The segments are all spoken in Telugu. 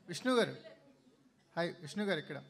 విష్ణు గారు హాయ్ విష్ణు గారు ఇక్కడ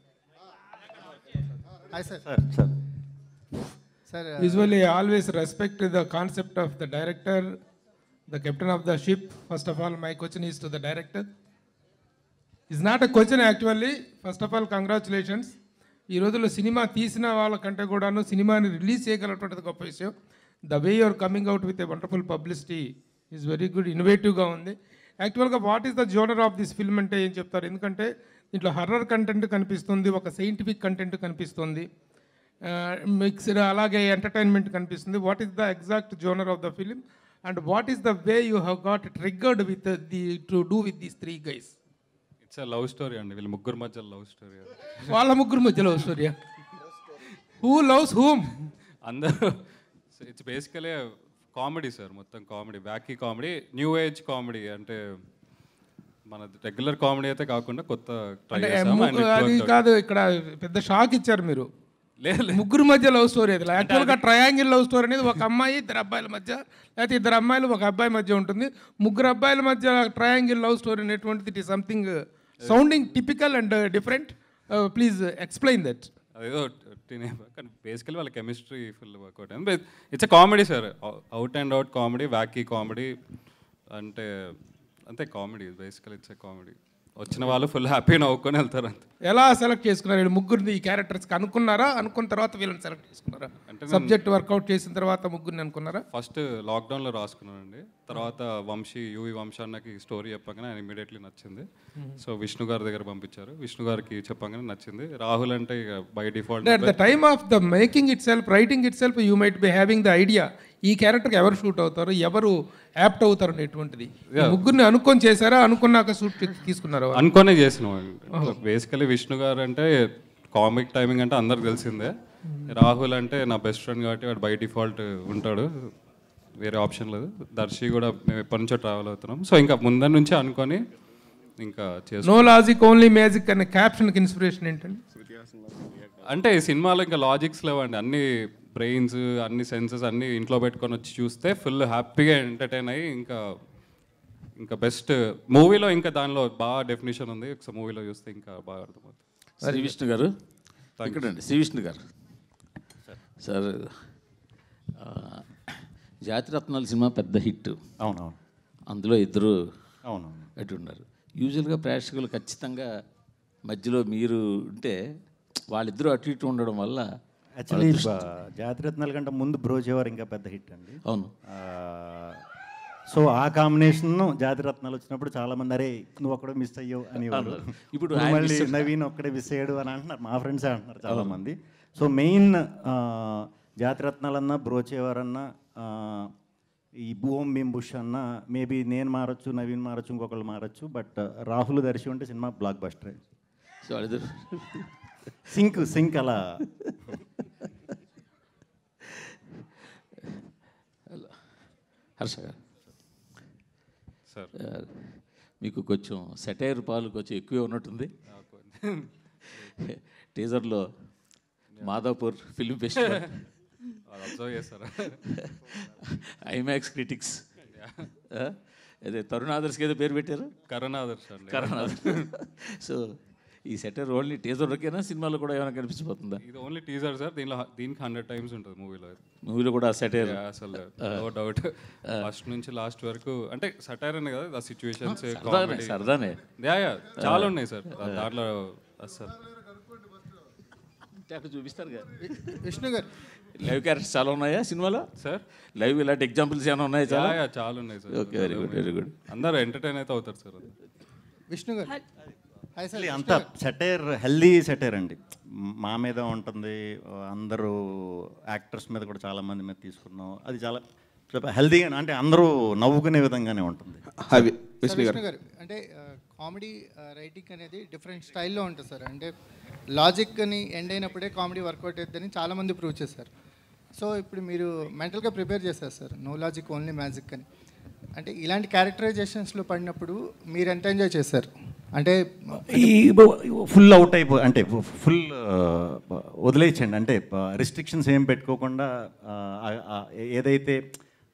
hi sir sir sir sir Usually, I always respect the concept of the director, the captain of the ship. First of all, my question is to the director. It's not a question actually. First of all, congratulations. ఈ రోజుల్లో సినిమా తీసిన వాళ్ళకంటే కూడాను సినిమాని రిలీజ్ చేయగలటువంటిది గొప్ప విషయం the way you're coming out with a wonderful publicity is very good ఇన్నోవేటివ్గా ఉంది యాక్చువల్గా what is the genre of this film అంటే ఏం చెప్తారు ఎందుకంటే దీంట్లో హర్రర్ కంటెంట్ కనిపిస్తుంది ఒక సైంటిఫిక్ కంటెంట్ కనిపిస్తుంది మిక్స్డ్ అలాగే ఎంటర్టైన్మెంట్ కనిపిస్తుంది what is the exact genre of the film and what is the way you have got triggered with the to do with these three guys it's love story అండి వీళ్ళు ముగ్గురు మధ్య లవ్ స్టోరీ వాళ్ళ ముగ్గురు మధ్యలో స్టోరీ హూ లవ్స్ హూమ్ అందరూ ఇట్స్ బేసికలీ కామెడీ సార్ మొత్తం comedy wacky comedy new age comedy అంటే మన రెగ్యులర్ కామెడీ అయితే కాకుండా కొత్త ట్రై అంటే చేసాము and ముగ్గు- it అది worked out. కాదు ఇక్కడ పెద్ద షాక్ ఇచ్చారు మీరు లేదు లేదు. ముగ్గురు మధ్య లవ్ స్టోరీ అది యాక్చువల్గా ట్రయాంగిల్ లవ్ స్టోరీ అనేది ఒక అమ్మాయి ఇద్దరు అబ్బాయిల మధ్య లేకపోతే ఇద్దరు అమ్మాయిలు ఒక అబ్బాయి మధ్య ఉంటుంది ముగ్గురు అబ్బాయిల మధ్య ట్రయాంగిల్ లవ్ స్టోరీ అనేటువంటిది it is something sounding typical and different please explain that అదేదో తినే కానీ బేసికలీ వాళ్ళ కెమిస్ట్రీ ఫుల్ వర్కౌట్ అయింది it's comedy sir out and out comedy wacky comedy అంటే అంతే కామెడీ బేసికలీ ఇట్స్ కామెడీ వచ్చిన వాళ్ళు ఫుల్ హ్యాపీ నవ్వుకొని వెళ్తారు అంతే ఎలా సెలెక్ట్ చేసుకున్నారు వీళ్ళు ముగ్గురిని ఈ క్యారెక్టర్స్కి అనుకున్నారా అనుకున్న తర్వాత వీళ్ళని సెలెక్ట్ చేసుకున్నారా సబ్జెక్ట్ వర్కౌట్ చేసిన తర్వాత ముగ్గురిని అనుకున్నారా ఫస్ట్ లాక్డౌన్లో రాసుకున్నానండి తర్వాత వంశీ యూవి వంశీ అన్నకి స్టోరీ చెప్పగానే ఆయన ఇమీడియట్లీ నచ్చింది సో విష్ణు గారి దగ్గర పంపించారు విష్ణు గారికి చెప్పగానే నచ్చింది రాహుల్ అంటే ఇక by default at the time of the making itself writing itself you might be having the idea ఈ క్యారెక్టర్కి ఎవరు షూట్ అవుతారు ఎవరు యాప్ట్ అవుతారు అనేటువంటిది ఈ ముగ్గురిని అనుకొని చేశారా అనుకున్నాక షూట్ తీసుకున్నారా అనుకోనే చేసినాం బేసికలీ విష్ణు గారు అంటే కామిక్ టైమింగ్ అంటే అందరికి తెలిసిందే రాహుల్ అంటే నా బెస్ట్ ఫ్రెండ్ కాబట్టి వాడు బై డిఫాల్ట్ ఉంటాడు వేరే ఆప్షన్ లేదు దర్శి కూడా మేము ఎప్పటి నుంచో ట్రావెల్ అవుతున్నాం సో ఇంకా ముందర నుంచి అనుకొని ఇంకా చేసు నో లాజిక్ ఓన్లీ మ్యాజిక్ అనే క్యాప్షన్కి ఇన్స్పిరేషన్ ఏంటండి అంటే ఈ సినిమాలో ఇంకా లాజిక్స్ లేవండి అన్ని బ్రెయిన్స్ అన్ని సెన్సెస్ అన్ని ఇంట్లో పెట్టుకొని వచ్చి చూస్తే ఫుల్ హ్యాపీగా ఎంటర్టైన్ అయ్యి ఇంకా ఇంకా బెస్ట్ మూవీలో ఇంకా దానిలో బాగా డెఫినేషన్ ఉంది ఒకసారి మూవీలో చూస్తే ఇంకా బాగా అర్థమవుతుంది శ్రీ విష్ణు గారు ఇక్కడండి శ్రీ విష్ణు గారు సార్ ఆ, జాతిరత్నాల సినిమా పెద్ద హిట్ అవునవును అందులో ఇద్దరు అవునవును అటు ఉన్నారు యూజువల్గా ప్రేక్షకులు ఖచ్చితంగా మధ్యలో మీరు ఉంటే వాళ్ళిద్దరూ అటు ఇటు ఉండడం వల్ల యాక్చువల్లీ జాతిరత్నాల కంటే ముందు బ్రోచేవారు ఇంకా పెద్ద హిట్ అండి అవును సో ఆ కాంబినేషన్ జాతిరత్నాలు వచ్చినప్పుడు చాలా మంది అరే నువ్వు ఒక్కడే మిస్ అయ్యావు అని ఇప్పుడు ఇప్పుడు ఆయన మళ్ళీ miss నవీన్ ఒక్కడే మిస్ అయ్యాడు అని అంటున్నారు మా ఫ్రెండ్సే అంటున్నారు చాలా మంది సో మెయిన్ జాతిరత్నాలన్నా బ్రోచేవారన్నా ఆ, ఈ భూమ్ భీమ్ బుష్ అన్న మేబీ నేను మారచ్చు నవీన్ మారచ్చు ఇంకొకళ్ళు మారచ్చు బట్ రాహుల్ దర్శి ఉంటే సినిమా బ్లాక్ బస్టర్ సో వాళ్ళిద్దరు సింక్ సింక్ అలా హర్ష గారు సార్ ఆ, మీకు కొంచెం సెటైర్ పాలు కొంచెం ఎక్కువే ఉన్నట్టుంది టీజర్లో మాధాపూర్ ఫిల్మ్ ఫెస్టివల్ అబ్జర్వ్ చేస్తారా ఐమాక్స్ క్రిటిక్స్ అదే తరుణ్ ఆదర్స్కి ఏదో పేరు పెట్టారు కరుణాదర్శ అండి కరోనా సో ఈ సెటర్ ఓన్లీ టీజర్లోకేనా సినిమాలో కూడా ఏమైనా కనిపించిపోతుందా ఇది ఓన్లీ టీజర్ సార్ దీనిలో దీనికి హండ్రెడ్ టైమ్స్ ఉంటుంది మూవీలో మూవీలో కూడా సెటైర్ అసలు నో డౌట్ ఫస్ట్ నుంచి లాస్ట్ వరకు అంటే సటైర్ అనే కదా ఆ సిచ్యువేషన్స్ సరదానే సరదానే యా యా చాలా ఉన్నాయి సార్ దాంట్లో అసలు అంటే అక్కడ చూపిస్తారు కదా విష్ణు గారు లైవ్ క్యారెక్టర్స్ చాలా ఉన్నాయా సినిమాలో సార్ లైవ్ ఇలాంటి ఎగ్జాంపుల్స్ ఏమైనా ఉన్నాయా యా చాలా యా చాలా ఉన్నాయి sir okay very good very good అందరూ ఎంటర్టైన్ అయితే అవుతారు సార్ అది విష్ణు గారు హాయ్ సార్ అంతా సెటైర్ హెల్దీ సెటైర్ అండి మా మీద ఉంటుంది అందరూ యాక్టర్స్ మీద కూడా చాలా మంది మీద తీసుకున్నాం అది చాలా హెల్దీగా అంటే అందరూ నవ్వుకునే విధంగానే ఉంటుంది అవి సార్ విష్ణు గారు అంటే కామెడీ రైటింగ్ అనేది డిఫరెంట్ స్టైల్లో ఉంటుంది సార్ అంటే లాజిక్ అని ఎండ్ అయినప్పుడే కామెడీ వర్కౌట్ అవుతుందని చాలామంది ప్రూవ్ చేశారు సో ఇప్పుడు మీరు మెంటల్గా ప్రిపేర్ చేశారు sir no logic only magic అని అంటే ఇలాంటి క్యారెక్టరైజేషన్స్లో పడినప్పుడు మీరు ఎంత ఎంజాయ్ చేశారు అంటే ఈ ఫుల్ అవుట్ అయిపో అంటే ఫుల్ వదిలేయచ్చండి అంటే రిస్ట్రిక్షన్స్ ఏం పెట్టుకోకుండా ఆ, ఆ, ఏదైతే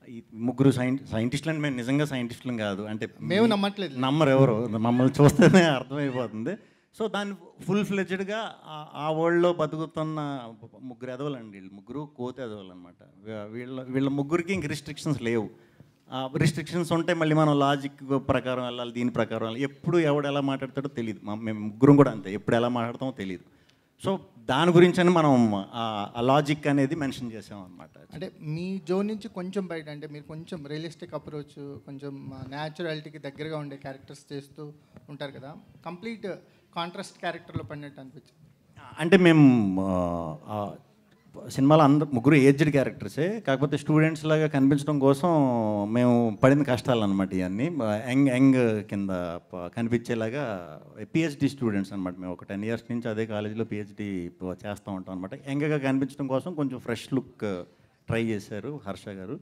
ఈ ముగ్గురు సైన్ సైంటిస్టులు మేము నిజంగా సైంటిస్టులం కాదు అంటే మేము నమ్మట్లేదు. నమ్మరు ఎవరు మమ్మల్ని చూస్తేనే అర్థమైపోతుంది సో దాన్ని ఫుల్ ఫ్లెడ్జ్డ్గా ఆ వరల్డ్లో బతుకుతున్న ముగ్గురు ఎదవలండి వీళ్ళు ముగ్గురు కోతి ఎదవలు అనమాట వీళ్ళ వీళ్ళ ముగ్గురికి ఇంక రిస్ట్రిక్షన్స్ లేవు రిస్ట్రిక్షన్స్ ఉంటే మళ్ళీ మనం లాజిక్ ప్రకారం వెళ్ళాలి దీని ప్రకారం వెళ్ళాలి ఎప్పుడు ఎవడు ఎలా మాట్లాడతాడో తెలియదు మా- మేము ముగ్గురం కూడా అంతే ఎప్పుడు ఎలా మాట్లాడతామో తెలియదు సో దాని గురించి అని మనం ఆ లాజిక్ అనేది మెన్షన్ చేసాం అనమాట అంటే మీ జోన్ నుంచి కొంచెం బయట అంటే మీరు కొంచెం రియలిస్టిక్ అప్రోచ్ కొంచెం న్యాచురాలిటీకి దగ్గరగా ఉండే క్యారెక్టర్స్ చేస్తూ ఉంటారు కదా కంప్లీట్ కాంట్రాస్ట్ క్యారెక్టర్లో పడినట్టు అనిపించింది అంటే మేము ఆ, ఆ, సినిమాలో అందరు ముగ్గురు ఏజ్డ్ క్యారెక్టర్సే కాకపోతే స్టూడెంట్స్ లాగా కనిపించడం కోసం మేము పడిన కష్టాలు అనమాట ఇవన్నీ యంగ్ యంగ్ కింద ప- కనిపించేలాగా పిహెచ్డి స్టూడెంట్స్ అనమాట మేము ఒక టెన్ ఇయర్స్ నుంచి అదే కాలేజీలో పిహెచ్డి చేస్తూ ఉంటాం అనమాట యంగ్గా కనిపించడం కోసం కొంచెం ఫ్రెష్ లుక్ ట్రై చేశారు హర్ష గారు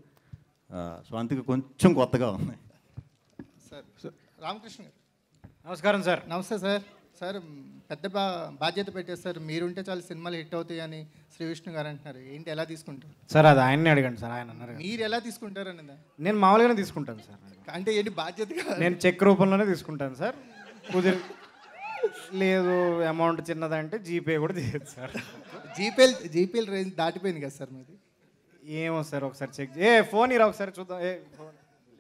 సో అందుకే కొంచెం కొత్తగా ఉంది సార్ రామకృష్ణ గారు నమస్కారం సార్ నమస్తే సార్ సార్ పెద్ద బా బాధ్యత పెట్టేస్తారు మీరుంటే చాలా సినిమాలు హిట్ అవుతాయి అని శ్రీ విష్ణు గారు అంటున్నారు ఏంటి ఎలా తీసుకుంటారు సార్ అది ఆయన్ని అడగండి సార్ ఆయన అన్నారు కదా. మీరు ఎలా తీసుకుంటారు అనేది నేను మామూలుగానే తీసుకుంటాను సార్ అంటే ఏంటి బాధ్యతగా నేను చెక్ రూపంలోనే తీసుకుంటాను సార్ కుదిరి లేదు అమౌంట్ చిన్నదంటే జీపే కూడా చేయొచ్చు సార్ జీపేల్ జీపేల్ రేంజ్ దాటిపోయింది కదా సార్ మీది ఏమో సార్ ఒకసారి చెక్ ఏ ఫోన్ ఇరా ఒకసారి చూద్దాం ఏ ఫోన్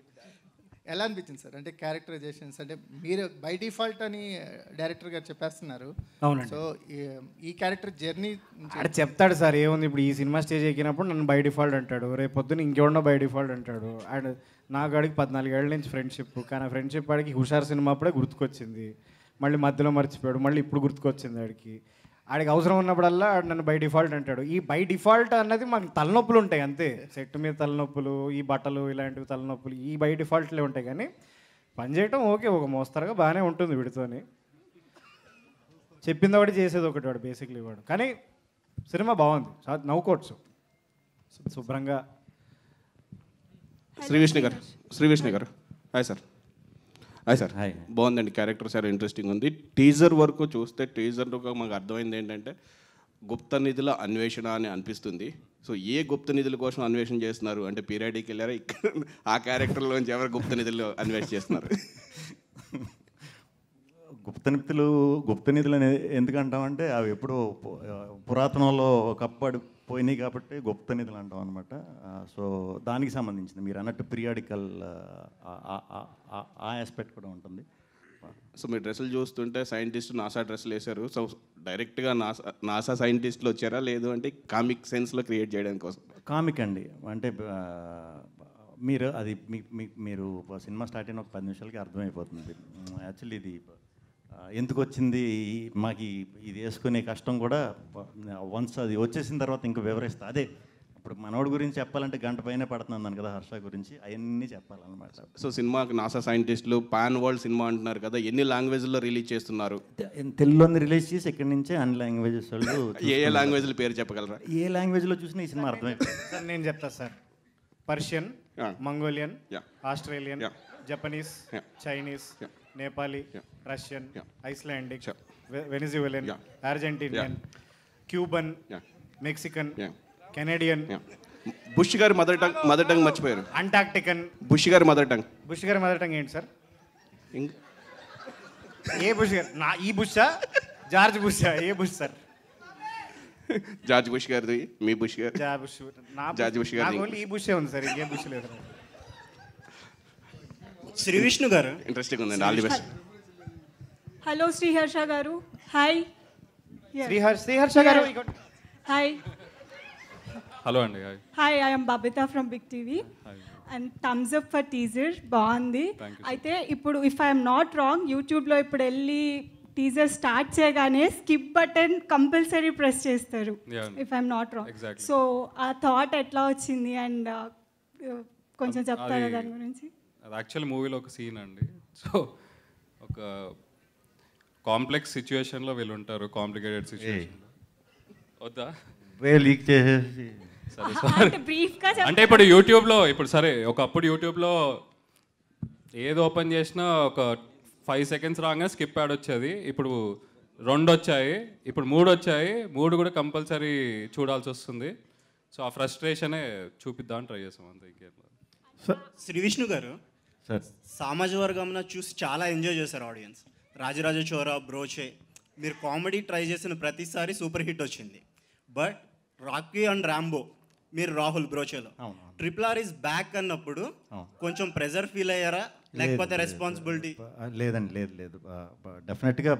ఎలా అనిపించింది సార్ అంటే క్యారెక్టరైజేషన్స్ అంటే మీరు బై డిఫాల్ట్ అని డైరెక్టర్ గారు చెప్పేస్తున్నారు అవునండి. సో ఈ క్యారెక్టర్ జర్నీ ఆడ చెప్తాడు సార్ ఏముంది ఇప్పుడు ఈ సినిమా స్టేజ్ ఎక్కినప్పుడు నన్ను బై డిఫాల్ట్ అంటాడు రేపు పొద్దున్న ఇంకెవడో బై డిఫాల్ట్ అంటాడు అండ్ నాకు ఆడికి పద్నాలుగేళ్ల నుంచి ఫ్రెండ్షిప్ కానీ ఆ ఫ్రెండ్షిప్ ఆడికి హుషార్ సినిమా అప్పుడే గుర్తుకొచ్చింది మళ్ళీ మధ్యలో మర్చిపోయాడు మళ్ళీ ఇప్పుడు గుర్తుకొచ్చింది ఆడికి ఆడికి అవసరం ఉన్నప్పుడల్లా ఆడు నన్ను బై డిఫాల్ట్ అంటాడు ఈ బై డిఫాల్ట్ అన్నది మనకి తలనొప్పులు ఉంటాయి అంతే సెట్ మీద తలనొప్పులు ఈ బట్టలు ఇలాంటివి తలనొప్పులు ఈ బై డిఫాల్ట్లే ఉంటాయి కానీ పని చేయటం ఓకే ఒక మోస్తరుగా బాగానే ఉంటుంది వీడితోని చెప్పింది ఒకటి చేసేది ఒకటి వాడు బేసిక్లీ వాడు కానీ సినిమా బాగుంది చా- నవ్వుకోవచ్చు శు- శుభ్రంగా శ్రీ విష్ణు గారు Shri Vishnu garu hi sir hi sir hi. బాగుందండి క్యారెక్టర్ సార్ ఇంట్రెస్టింగ్ ఉంది టీజర్ వరకు చూస్తే టీజర్ మాకు అర్థమైంది ఏంటంటే గుప్త నిధుల అన్వేషణ అని అనిపిస్తుంది సో ఏ గుప్త నిధుల కోసం అన్వేషణ చేస్తున్నారు అంటే పీరియడ్కి వెళ్ళారా ఇక్కడ ఆ క్యారెక్టర్లోంచి ఎవరు గుప్త నిధులు అన్వేషణ చేస్తున్నారు గుప్త నిధులు గుప్త నిధులు అనేది ఎందుకంటామంటే అవి ఎప్పుడో పు- పురాతనంలో ఒకప్పుడు పోయినాయి కాబట్టి గుప్త నిధులు అంటాం అనమాట సో దానికి సంబంధించింది మీరు అన్నట్టు పీరియాడికల్ ఆ ఆస్పెక్ట్ కూడా ఉంటుంది సో మీ డ్రెస్సులు చూస్తుంటే సైంటిస్ట్ నాసా డ్రెస్సులు వేశారు సో డైరెక్ట్గా నాసా నాసా సైంటిస్టులు వచ్చారా లేదు అంటే కామిక్ సెన్స్లో క్రియేట్ చేయడం కోసం కామిక్ అండి అంటే ఆ, మీరు అది మీ మీ- మీరు సినిమా స్టార్ట్ అయిన ఒక పది నిమిషాలకి అర్థమైపోతుంది యాక్చువల్లీ ఇది ఆ, ఎందుకు వచ్చింది ఈ- మాకు ఈ- ఇది వేసుకునే కష్టం కూడా వన్స్ అది వచ్చేసిన తర్వాత ఇంకా వివరిస్తా అదే ఇప్పుడు మనోడి గురించి చెప్పాలంటే గంట పైన పడుతున్నాను కదా హర్ష గురించి అవన్నీ చెప్పాలన్నమాట సో సినిమాకి నాసా సైంటిస్టులు పాన్ వరల్డ్ సినిమా అంటున్నారు కదా ఎన్ని లాంగ్వేజ్లో రిలీజ్ చేస్తున్నారు తెలుగులోని రిలీజ్ చేసి ఇక్కడి నుంచే అన్ని లాంగ్వేజెస్ వాళ్ళు ఏ ఏ లాంగ్వేజ్ల పేరు చెప్పగలరా ఏ లాంగ్వేజ్లో చూసినా ఈ సినిమా అర్థమైపోతుంది సార్ నేను చెప్తా sir Persian Yeah. Mongolian Yeah. Australian Yeah. Japanese Yeah. Chinese Yeah. Nepali Yeah. Russian Yeah. Icelandic Sure. Venezuelan Yeah. Argentinian Cuban Yeah. Mexican Yeah. Canadian Bush గారి మదర్ టంగ్ మదర్ టంగ్ మర్చిపోయారు అంటార్క్టికన్ బుష్ గారి మదర్ టంగ్ బుష్ గారి మదర్ టంగ్ ఏంటి సార్ ఇంగ్- ఏ బుష్ గారు నా ఈ బుషా జార్జ్ బుషా ఏ బుష్ సార్ జార్జ్ బుష్ గారిది మీ బుష్ గారు జా బుష్ నా జార్జ్ బుష్ గారిది. నాకు ఓన్లీ ఈ బుషే ఉంది సార్ ఇంకేం బుష్ లేదు శ్రీ విష్ణు గారు ఇంట్రెస్టింగ్ ఉందండి all the best hello Sriharsha garu hi శ్రీహర్ శ్రీహర్ష గారు హాయ్ హలో అండి hi hi I'm Babitha from Big TV and thumbs up for teaser బాగుంది Thank you, అయితే ఇప్పుడు ఇఫ్ ఐఎమ్ నాట్ రాంగ్ యూట్యూబ్లో ఇప్పుడు వెళ్ళి టీజర్ స్టార్ట్ చేయగానే స్కిప్ బటన్ కంపల్సరీ ప్రెస్ చేస్తారు Yeah. If I'm not wrong Exactly. So ఆ థాట్ ఎట్లా వచ్చింది అండ్ కొంచెం చెప్తారా అది- దాని గురించి అది యాక్చువల్ మూవీలో ఒక సీన్ అండి సో ఒక కాంప్లెక్స్ సిచ్యువేషన్లో వీళ్ళు ఉంటారు కాంప్లికేటెడ్ సిచ్యువేషన్ వద్దా వే లీక్ చేసేసి సరే అంటే బ్రీఫ్గా అంటే ఇప్పుడు యూట్యూబ్లో ఇప్పుడు సరే ఒకప్పుడు యూట్యూబ్లో ఏది ఓపెన్ చేసినా ఒక ఫైవ్ సెకండ్స్ రాగానే స్కిప్ యాడ్ వచ్చేది ఇప్పుడు రెండు వచ్చాయి ఇప్పుడు మూడు వచ్చాయి మూడు కూడా కంపల్సరీ చూడాల్సి వస్తుంది సో ఆ ఫ్రస్ట్రేషనే చూపిద్దామని ట్రై చేసాం అంతే ఇంకేం లేదు. శ్రీ విష్ణు గారు సార్ సామాజిక వర్గంన చూసి చాలా ఎంజాయ్ చేశారు ఆడియన్స్ రాజరాజ చోర బ్రోచే మీరు కామెడీ ట్రై చేసిన ప్రతిసారి సూపర్ హిట్ వచ్చింది బట్ రాకీ అండ్ రాంబో మీరు రాహుల్ బ్రోచేలో ట్రిపుల్ ఆర్ ఇస్ బ్యాక్ అన్నప్పుడు కొంచెం ప్రెజర్ ఫీల్ అయ్యారా లేకపోతే రెస్పాన్సిబిలిటీ ఆ, లేదండి లేదు లేదు డెఫినెట్గా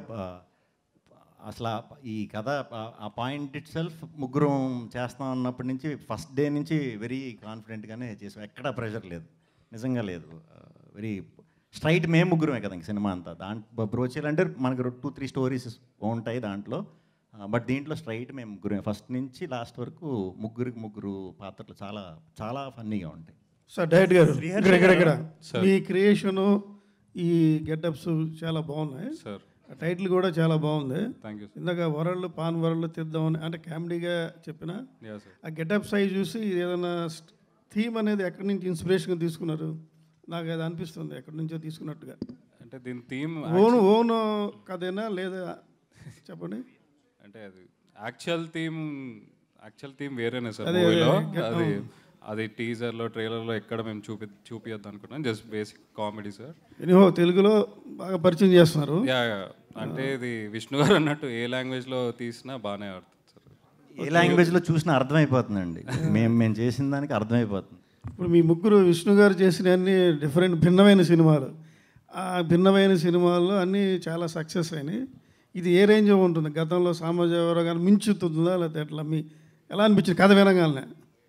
అసలు ఆ- ఈ కథ ఆ- ఆ పాయింట్ ఇట్ సెల్ఫ్ ముగ్గురు చేస్తాం అన్నప్పటి నుంచి ఫస్ట్ డే నుంచి వెరీ కాన్ఫిడెంట్గానే చేసాం ఎక్కడా ప్రెషర్ లేదు నిజంగా లేదు వెరీ స్ట్రైట్ మేము ముగ్గురమే కదా ఇంక సినిమా అంతా దాంట్లో బ్రోచర్ అంటే మనకు టూ త్రీ స్టోరీస్ ఉంటాయి దాంట్లో బట్ దీంట్లో స్ట్రైట్ మేము ముగ్గురమే ఫస్ట్ నుంచి లాస్ట్ వరకు ముగ్గురికి ముగ్గురు పాత్రలు చాలా చాలా ఫన్నీగా ఉంటాయి సార్ డైరెక్ట్ గారు శ్రీహర్ష ఇక్కడ ఇక్కడ ఇక్కడ గారు. సార్. మీ క్రియేషను ఈ గెటప్స్ చాలా బాగున్నాయి సార్. ఆ టైటిల్ కూడా చాలా బాగుంది Thank you, sir. ఇందాక వరల్డ్ పాన్ వరల్డ్ తీద్దామని అంటే కామెడీగా చెప్పిన Yeah, sir. ఆ గెటప్ సైజ్ చూసి ఇది ఏదైనా థీమ్ అనేది ఎక్కడి నుంచి ఇన్స్పిరేషన్ తీసుకున్నారు నాకు అది అనిపిస్తుంది ఎక్కడి నుంచో తీసుకున్నట్టుగా అంటే దీని థీమ్ ఓన్ ఓన్ కథేనా లేదా చెప్పండి అంటే అది యాక్చువల్ థీమ్ యాక్చువల్ థీమ్ వేరేనే సార్ అదే, మూవీలో అదే, అది అవును. అది టీజర్లో ట్రైలర్లో ఎక్కడ మేము చూపి చూపియద్దు అనుకున్నాం just basic comedy sir anyhow తెలుగులో బాగా పరిచయం చేస్తున్నారు యా యా. అంటే ఇది విష్ణు గారు అన్నట్టు ఏ లాంగ్వేజ్లో తీసినా బాగానే ఆడుతుంది సార్ ఏ లాంగ్వేజ్లో చూసినా అర్థమైపోతుందండి మేము మేము చేసిన దానికి అర్థమైపోతుంది ఇప్పుడు మీ ముగ్గురు విష్ణు గారు చేసిన అన్ని డిఫరెంట్ భిన్నమైన సినిమాలు ఆ భిన్నమైన సినిమాల్లో అన్నీ చాలా సక్సెస్ అయినాయి ఇది ఏ రేంజ్లో ఉంటుంది గతంలో సామాజిక వర్గాన్ని మించుతుందా లేకపోతే ఎట్లా మీ ఎలా అనిపించింది కథ వినగానే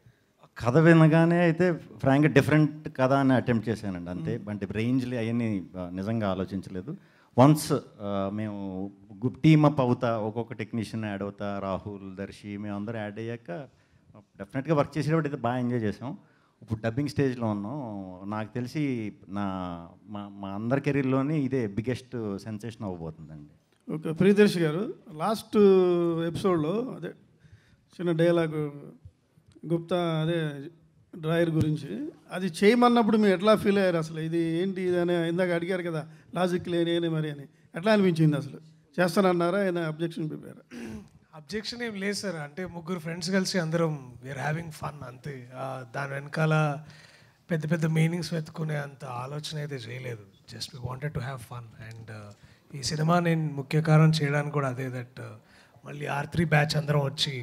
కథ వినగానే అయితే ఫ్రాంక్గా డిఫరెంట్ కథ అని అటెంప్ట్ చేశానండి అంతే అంటే రేంజ్లు అవన్నీ ఆ, నిజంగా ఆలోచించలేదు వన్స్ మేము టీమ్ అప్ అవుతా ఒక్కొక్క టెక్నీషియన్ యాడ్ అవుతా రాహుల్ దర్శి మేము అందరూ యాడ్ అయ్యాక డెఫినెట్గా వర్క్ చేసేటప్పుడు అయితే బాగా ఎంజాయ్ చేసాం ఇప్పుడు డబ్బింగ్ స్టేజ్లో ఉన్నాం నాకు తెలిసి నా మా మా అందరి కెరీర్లోని ఇదే బిగ్గెస్ట్ సెన్సేషన్ అవ్వబోతుందండి ఓకే ప్రియదర్శి గారు లాస్ట్ ఎపిసోడ్లో అదే చిన్న డైలాగ్ గుప్తా అదే డ్రాయర్ గురించి అది చేయమన్నప్పుడు మీరు ఎట్లా ఫీల్ అయ్యారు అసలు ఇది ఏంటి ఇది అని ఇందాక అడిగారు కదా లాజిక్ లేని అని మరి అని ఎట్లా అనిపించింది అసలు చేస్తానన్నారా ఆయన అబ్జెక్షన్ ప్రిపేర్ అబ్జెక్షన్ ఏం లేదు సార్ అంటే ముగ్గురు ఫ్రెండ్స్ కలిసి అందరం వీఆర్ హ్యావింగ్ ఫన్ అంతే ఆ, దాని వెనకాల పెద్ద పెద్ద మీనింగ్స్ వెతుకునే అంత ఆలోచన అయితే చేయలేదు just we wanted to have fun and ఈ సినిమా నేను ముఖ్య కారణం చేయడానికి కూడా అదే దట్ మళ్ళీ ఆర్ త్రీ బ్యాచ్ అందరం వచ్చి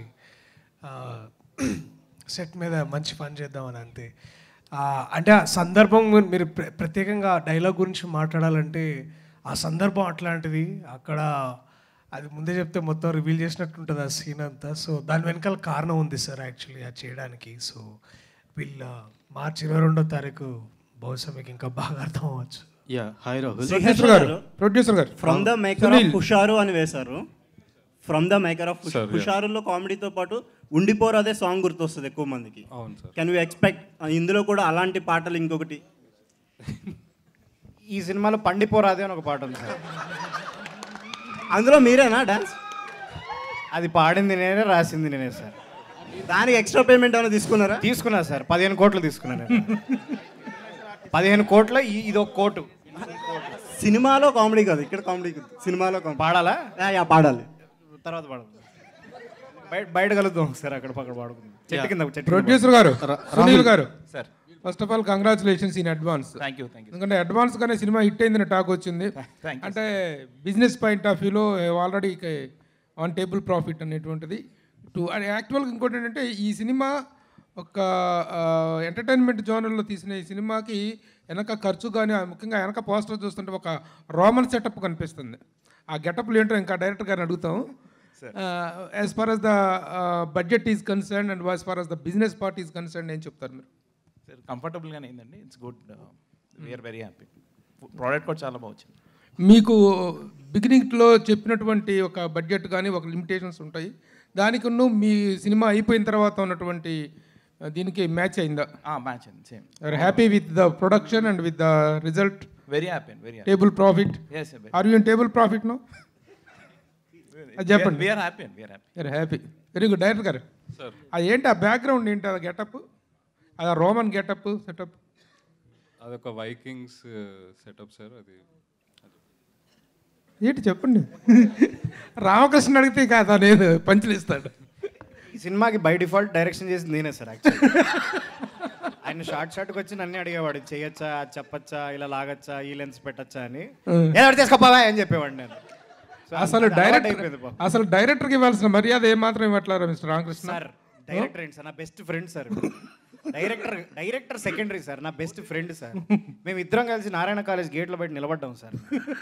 సెట్ మీద మంచి ఫన్ చేద్దామని అంతే ఆ, అంటే ఆ సందర్భం గురి- మీరు ప్ర- ప్రత్యేకంగా డైలాగ్ గురించి మాట్లాడాలంటే ఆ సందర్భం అట్లాంటిది అక్కడ అది ముందే చెప్తే మొత్తం రివీల్ చేసినట్టు ఉంటుంది ఆ సీన్ అంతా సో దాని వెనకాల కారణం ఉంది సార్ యాక్చువల్లీ అది చేయడానికి సో వీళ్ళ మార్చి ఇరవై రెండో తారీఖు బహుశా మీకు ఇంకా బాగా అర్థం అవ్వచ్చు యా హాయ్ రాహుల్ Producer గారు, producer గారు. From the maker of Sunil. Hushaaru అని వేశారు from the maker of Sir, yeah. హుషారులో కామెడీతో పాటు ఉండిపోరు అదే సాంగ్ గుర్తొస్తుంది ఎక్కువ మందికి అవును సార్ కెన్ యూ ఎక్స్పెక్ట్ ఇందులో కూడా అలాంటి పాటలు ఇంకొకటి ఈ సినిమాలో పండిపోరాదే అని ఒక పాట ఉంది సార్ అందులో మీరేనా డాన్స్ అది పాడింది నేనే రాసింది నేనే సార్ దానికి ఎక్స్ట్రా పేమెంట్ ఏమైనా తీసుకున్నారా తీసుకున్నా సార్ పదిహేను కోట్లు తీసుకున్నాను నేను. పదిహేను కోట్ల ఈ- ఇది ఒక కోటు సినిమాలో కామెడీ కాదు ఇక్కడ కామెడీ కాదు సినిమాలో కామెడీ పాడాలా యా పాడాలి తర్వాత పాడదాం బయట బయట కలుద్దాం సార్ అక్కడ పక్కన పాడుకుందాం చెట్టు కింద చెట్టు కింద ప్రొడ్యూసర్ గారు సునీల్ గారు sir first of all congratulations in advance thank you thank you ఎందుకంటే అడ్వాన్స్ గానే సినిమా హిట్ అయిందని టాక్ వచ్చింది Thank you, అంటే బిజినెస్ పాయింట్ ఆఫ్ వ్యూలో ఆల్రెడీ ఆన్ టేబుల్ ప్రాఫిట్ అనేటువంటిది టు అండ్ యాక్చువల్గా ఇంకోటి ఏంటంటే ఈ సినిమా ఒక ఎంటర్టైన్మెంట్ జోనర్లో తీసిన ఈ సినిమాకి వెనక ఖర్చు కానీ ముఖ్యంగా వెనక పోస్టర్ చూస్తుంటే ఒక రోమన్ సెటప్ కనిపిస్తుంది ఆ గెటప్లు ఏంటో ఇంకా డైరెక్టర్ గారిని అడుగుతాం as far as the budget is concern and as far as the business part is concern ఏం చెప్తారు మీరు సార్ కంఫర్టబుల్గానే అయిందండి it's good we are very happy product కూడా చాలా బాగా వచ్చింది మీకు బిగినింగ్లో చెప్పినటువంటి ఒక బడ్జెట్ కానీ ఒక లిమిటేషన్స్ ఉంటాయి దానికి మీ సినిమా అయిపోయిన తర్వాత ఉన్నటువంటి ఆ, దీనికి మ్యాచ్ అయిందా మ్యాచ్ అయింది same are happy with the production and with the result very happy very table profit Yes, sir, very- are you in table profit no అది చెప్పండి వీఆర్ హ్యాపీ అండి we are happy very happy very good director గారు Sir. అది ఏంటి ఆ బ్యాక్గ్రౌండ్ ఏంటి ఆ గెటప్ అది రోమన్ గెటప్ సెటప్ అదొక వైకింగ్స్ సెటప్ సార్ అది ఏంటి చెప్పండి రామకృష్ణ అడిగితే కాదు నేను పంచులు ఇస్తాడు ఈ సినిమాకి బై డిఫాల్ట్ డైరెక్షన్ చేసింది నేనే సార్ యాక్చువల్లీ ఆయన షార్ట్ షార్ట్కి వచ్చి నన్ను అడిగేవాడు చేయొచ్చా అది చెప్పచ్చా ఇలా లాగచ్చా ఈ లెన్స్ పెట్టచ్చా అని Hmm. ఏదో చేసుకోపోవా అని చెప్పేవాడు నేను So, అసలు అది అలవాటు డైరెక్టర్ అయిపోయింది పాపం. అసలు డైరెక్టర్కి ఇవ్వాల్సిన మర్యాద ఏమాత్రం ఇవ్వట్లేరా మిస్టర్ రామకృష్ణ సార్ డైరెక్టర్ ఏంటి సార్ నా best friend sir director director secondary sir నా బెస్ట్ ఫ్రెండ్ సార్ మేము ఇద్దరం కలిసి నారాయణ కాలేజ్ గేట్లో బయట నిలబడ్డాం సార్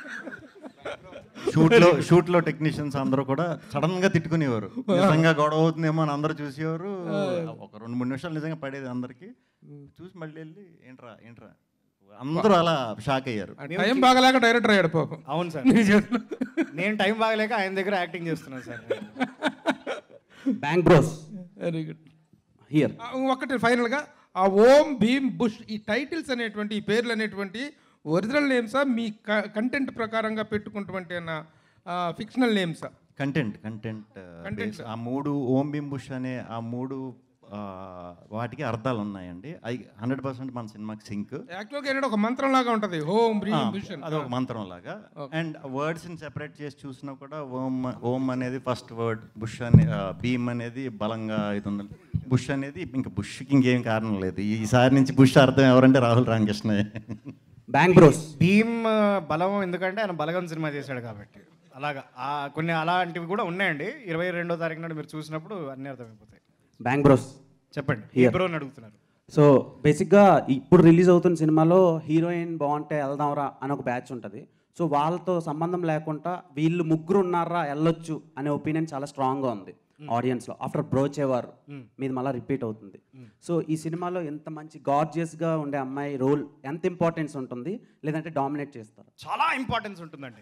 షూట్లో షూట్లో టెక్నీషియన్స్ అందరూ కూడా సడన్ గా తిట్టుకునేవారు నిజంగా గొడవ అవుతుందేమో అని అందరూ చూసేవారు ఒక రెండు మూడు నిమిషాలు నిజంగా పడేది అందరికి చూసి మళ్ళీ వెళ్ళి ఏంట్రా ఏంట్రా అందరూ అలా షాక్ అయ్యారు టైం బాగలేక డైరెక్టర్ అయ్యాడు పాపం అవును సార్ నీ చేతిలో. నేను టైం బాగలేక ఆయన దగ్గర యాక్టింగ్ చేస్తున్నాను sir bank bros very good here ఒకటి ఫైనల్గా ఆ ఓం భీమ్ బుష్ ఈ టైటిల్స్ అనేటువంటి ఈ పేర్లు అనేటువంటి ఒరిజినల్ నేమ్సా మీ కంటెంట్ ప్రకారంగా పెట్టుకున్నటువంటి ఫిక్షనల్ నేమ్సా కంటెంట్ కంటెంట్ Content. ఆ మూడు ఓం బిం బుష్ అనే ఆ మూడు ఆ, వాటికి అర్థాలు ఉన్నాయండి అవి హండ్రెడ్ పర్సెంట్ మన సినిమాకి సింక్ యాక్చువల్గా ఏంటంటే ఒక మంత్రం లాగా ఉంటుంది ఓం భీమ్ బుష్ అని. అదొక మంత్రం లాగా అండ్ వర్డ్స్ని సెపరేట్ చేసి చూసినా కూడా ఓం ఓం అనేది ఫస్ట్ వర్డ్ బుష్ అనే భీమ్ అనేది బలంగా ఇది ఉంది బుష్ అనేది ఇంకా బుష్కి ఇంకేం కారణం లేదు ఈసారి నుంచి బుష్ అర్థం ఎవరంటే రాహుల్ రామకృష్ణ బ్యాంక్ బ్రోస్ భీమ్ బలం ఎందుకంటే ఆయన బలగం సినిమా చేశాడు కాబట్టి అలాగా ఆ కొన్ని అలాంటివి కూడా ఉన్నాయండి ఇరవై రెండో తారీఖు నాడు మీరు చూసినప్పుడు అన్నీ అర్థమైపోతాయి బ్యాంక్ బ్రోస్ చెప్పండి ఏ Here. బ్రో అని అడుగుతున్నారు సో బేసిక్గా ఇప్పుడు రిలీజ్ అవుతున్న సినిమాలో హీరోయిన్ బాగుంటే వెళ్దాంరా అని ఒక బ్యాచ్ ఉంటుంది సో వాళ్ళతో సంబంధం లేకుండా వీళ్ళు ముగ్గురు ఉన్నారా వెళ్ళొచ్చు అనే ఒపీనియన్ చాలా స్ట్రాంగ్గా ఉంది ఆడియన్స్లో ఆఫ్టర్ బ్రోచేవారు Mm. మీది మళ్ళీ రిపీట్ అవుతుంది సో ఈ సినిమాలో ఎంత మంచి గార్జియస్గా ఉండే అమ్మాయి రోల్ ఎంత ఇంపార్టెన్స్ ఉంటుంది లేదంటే డామినేట్ చేస్తారు చాలా ఇంపార్టెన్స్ ఉంటుందండి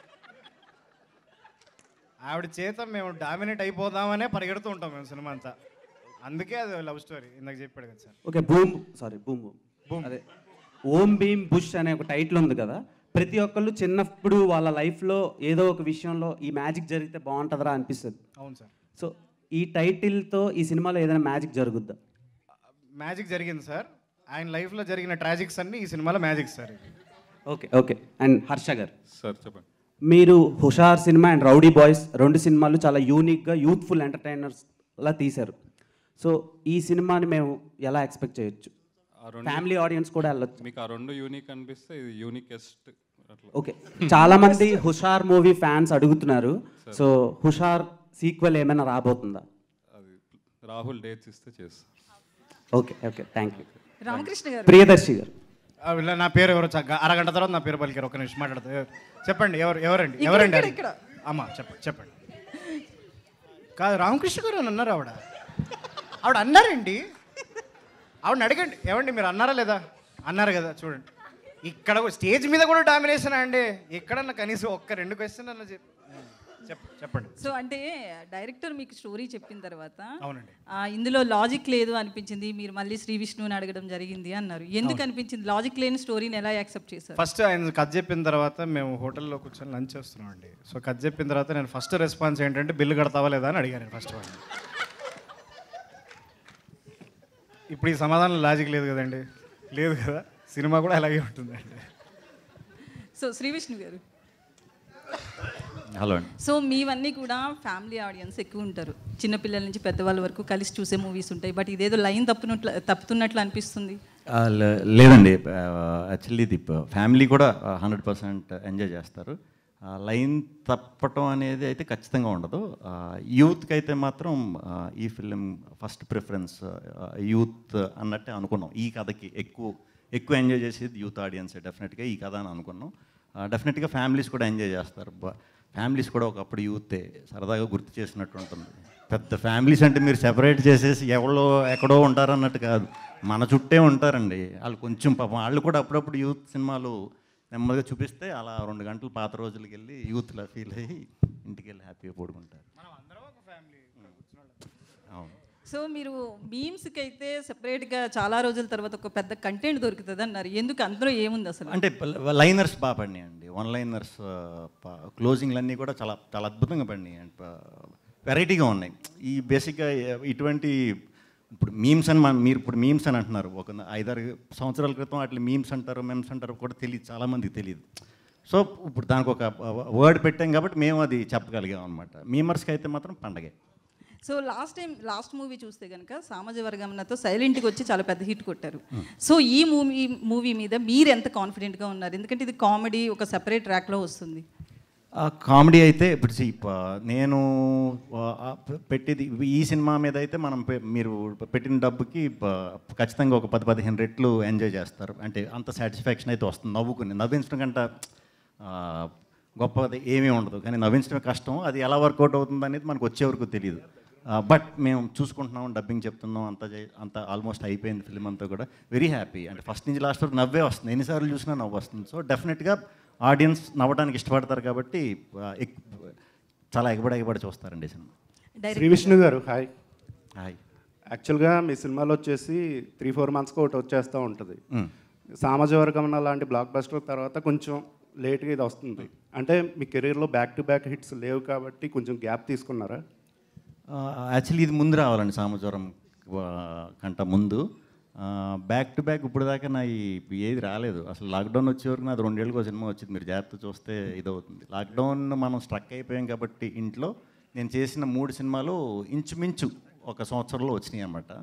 ఆవిడ చేత మేము డామినేట్ అయిపోదామనే పరిగెడుతూ ఉంటాం మేము సినిమా అంతా అందుకే అది లవ్ స్టోరీ ఇందాక చెప్పాడు కదా sir okay boom sorry boom boom అదే ఓం భీమ్ బుష్ అనే ఒక టైటిల్ ఉంది కదా ప్రతి ఒక్కళ్ళు చిన్నప్పుడు వాళ్ళ లైఫ్లో ఏదో ఒక విషయంలో ఈ మ్యాజిక్ జరిగితే బాగుంటుందిరా అనిపిస్తుంది అవును సార్ సో ఈ టైటిల్తో ఈ సినిమాలో ఏదైనా మ్యాజిక్ జరుగుద్దా మ్యాజిక్ జరిగింది సార్ ఆయన లైఫ్లో జరిగిన ట్రాజిక్స్ అన్ని ఈ సినిమాలో magic sir okay okay and Harsha గారు సార్ చెప్పండి మీరు Hushaar cinema and rowdy boys రెండు సినిమాలు చాలా యూనిక్గా యూత్ఫుల్ ఎంటర్టైనర్స్ లా తీశారు సో ఈ సినిమాని మేము ఎలా ఎక్స్పెక్ట్ చేయొచ్చు ఆ రెండు- ఫ్యామిలీ ఆడియన్స్ కూడా వెళ్ళొచ్చు మీకు ఆ రెండు యూనిక్ అనిపిస్తే ఇది యూనికెస్ట్ అట్లా ఓకే చాలా మంది హుషార్ మూవీ ఫ్యాన్స్ అడుగుతున్నారు సో హుషార్ సీక్వెల్ ఏమైనా రాబోతుందా అది రాహుల్ డేట్స్ ఇస్తే చేస్తాం okay okay thank you Ramakrishna గారు ప్రియదర్శి గారు ఆ, వీళ్ళ నా పేరు ఎవరు చక్క అరగంట తర్వాత నా పేరు పలికారు ఒక నిమిషం మాట్లాడతా చెప్పండి ఎవరు ఎవరండి ఎవరండి ఇక్కడ, అది? ఇక్కడ. అమ్మా చెప్పండి చెప్పండి కాదు రామకృష్ణ గారు అని అన్నారు ఆవిడ ఆవిడ అన్నారండి ఆవిడని అడగండి ఏమండి మీరు అన్నారా లేదా అన్నారు కదా చూడండి ఇక్కడ కూడా- స్టేజ్ మీద కూడా డామినేషన్ అండి ఎక్కడన్నా కనీసం ఒక్క రెండు క్వశ్చన్ అన్న చెప్ప చెప్ప- చెప్పండి సో అంటే డైరెక్టర్ మీకు స్టోరీ చెప్పిన తర్వాత అవునండి. ఆ, ఇందులో లాజిక్ లేదు అనిపించింది మీరు మళ్ళీ శ్రీ విష్ణుని అడగడం జరిగింది అన్నారు ఎందుకు అవును. అనిపించింది లాజిక్ లేని స్టోరీని ఎలా యాక్సెప్ట్ చేశారు ఫస్ట్ ఆయన కథ చెప్పిన తర్వాత మేము హోటల్లో కూర్చొని లంచ్ చేస్తున్నాం అండి సో కథ చెప్పిన తర్వాత నేను ఫస్ట్ రెస్పాన్స్ ఏంటంటే బిల్లు కడతావా లేదా అని అడిగాను నేను ఫస్ట్ వాడిని ఇప్పుడు ఈ సమాధానం లాజిక్ లేదు కదండి లేదు కదా సినిమా కూడా అలాగే ఉంటుందండి సో శ్రీ విష్ణు గారు హలో అండి సో మీవన్నీ కూడా ఫ్యామిలీ ఆడియన్స్ ఎక్కువ ఉంటారు చిన్నపిల్లల నుంచి పెద్దవాళ్ళ వరకు కలిసి చూసే మూవీస్ ఉంటాయి బట్ ఇదేదో లైన్ తప్పునట్లు తప్పుతున్నట్లు అనిపిస్తుంది ఆ, లే- లేదండి యాక్చువల్లీ ఇది ఫ్యామిలీ కూడా హండ్రెడ్ పర్సెంట్ ఎంజాయ్ చేస్తారు లైన్ తప్పటం అనేది అయితే ఖచ్చితంగా ఉండదు యూత్కి అయితే మాత్రం ఆ, ఈ ఫిలిం ఫస్ట్ ప్రిఫరెన్స్ యూత్ అన్నట్టే అనుకున్నాం ఈ కథకి ఎక్కువ ఎక్కువ ఎంజాయ్ చేసేది యూత్ ఆడియన్స్ డెఫినెట్గా ఈ కథ అని అనుకున్నాం డెఫినెట్గా ఫ్యామిలీస్ కూడా ఎంజాయ్ చేస్తారు ఫ్యామిలీస్ కూడా ఒకప్పుడు యూతే సరదాగా గుర్తు చేసినట్టు ఉంటుంది పెద్ద ఫ్యామిలీస్ అంటే మీరు సెపరేట్ చేసేసి ఎవరో ఎక్కడో ఉంటారు అన్నట్టు కాదు మన చుట్టే ఉంటారండి వాళ్ళు కొంచెం పాపం వాళ్ళు కూడా అప్పుడప్పుడు యూత్ సినిమాలు నెమ్మదిగా చూపిస్తే అలా రెండు గంటలు పాత రోజులకి వెళ్ళి యూత్లా ఫీల్ అయ్యి ఇంటికి వెళ్ళి హ్యాపీగా పడుకుంటారు అవును సో మీరు మీమ్స్కి అయితే సెపరేట్గా చాలా రోజుల తర్వాత ఒక పెద్ద కంటెంట్ దొరుకుతుంది అన్నారు ఎందుకు అందులో ఏముంది అసలు అంటే లైనర్స్ బాగా పడినాయండి వన్ లైనర్స్ క్లోజింగ్లు అన్నీ కూడా చాలా చాలా అద్భుతంగా పడినాయి అండ్ వెరైటీగా ఉన్నాయి ఈ బేసిక్గా ఇటువంటి ఇప్పుడు మీమ్స్ అని మన మీరు ఇప్పుడు మీమ్స్ అని అంటున్నారు ఒక ఐదారు సంవత్సరాల క్రితం అట్లా మీమ్స్ అంటారు మెమ్స్ అంటారు కూడా తెలియదు చాలామందికి తెలియదు సో ఇప్పుడు దానికి ఒక వర్డ్ పెట్టాం కాబట్టి మేము అది చెప్పగలిగాం అనమాట మీమర్స్కి అయితే మాత్రం పండగే so last time last movie చూస్తే కనుక సామాజ వర్గంతో సైలెంట్గా వచ్చి చాలా పెద్ద హిట్ కొట్టారు సో ఈ మూవీ మూవీ మీద మీరు ఎంత కాన్ఫిడెంట్గా ఉన్నారు ఎందుకంటే ఇది కామెడీ ఒక సెపరేట్ ట్రాక్లో వస్తుంది కామెడీ అయితే ఇప్పుడు see, ప- నేను ఆ, ఆ, పెట్టేది ఈ సినిమా మీద అయితే మనం పె- మీరు పెట్టిన డబ్బుకి ప- ఖచ్చితంగా ఒక పది పదిహేను రెట్లు ఎంజాయ్ చేస్తారు అంటే అంత సాటిస్ఫాక్షన్ అయితే వస్తుంది నవ్వుకుని నవ్వించడం కంటే ఆ, గొప్పది ఏమీ ఉండదు కానీ నవ్వించడమే కష్టం అది ఎలా వర్కౌట్ అవుతుంది అనేది మనకు వచ్చే వరకు తెలియదు బట్ మేము చూసుకుంటున్నాం డబ్బింగ్ చెప్తున్నాం అంత చే- అంత ఆల్మోస్ట్ అయిపోయింది ఫిల్మ్ అంతా కూడా వెరీ హ్యాపీ అంటే ఫస్ట్ నుంచి లాస్ట్ వరకు నవ్వే వస్తుంది ఎన్నిసార్లు చూసినా నవ్వు వస్తుంది సో డెఫినెట్గా ఆడియన్స్ నవ్వడానికి ఇష్టపడతారు కాబట్టి ఆ, ఎక్- చాలా ఎగబడి ఎగబడి చూస్తారండి ఈ cinema Shri Vishnu garu hi hi యాక్చువల్గా మీ సినిమాలో వచ్చేసి త్రీ ఫోర్ మంత్స్కి ఒకటి వచ్చేస్తూ ఉంటుంది మ్మ్. సామాజిక వర్గం లాంటి బ్లాక్ బస్టర్ తర్వాత కొంచెం లేట్గా ఇది వస్తుంది అంటే మీ కెరీర్లో బ్యాక్ టు బ్యాక్ హిట్స్ లేవు కాబట్టి కొంచెం గ్యాప్ తీసుకున్నారా యాక్చువల్లీ ఇది ముందు రావాలండి సామజ్వరం కంట ముందు బ్యాక్ టు బ్యాక్ ఇప్పుడు దాకా నా ఈ ఏది రాలేదు అసలు లాక్డౌన్ వచ్చే వరకు నాది రెండేళ్ళకి ఒక సినిమా వచ్చింది మీరు జాగ్రత్త చూస్తే ఇదవుతుంది లాక్డౌన్ మనం స్ట్రక్ అయిపోయాం కాబట్టి ఇంట్లో నేను చేసిన మూడు సినిమాలు ఇంచుమించు ఒక సంవత్సరంలో వచ్చినాయి అన్నమాట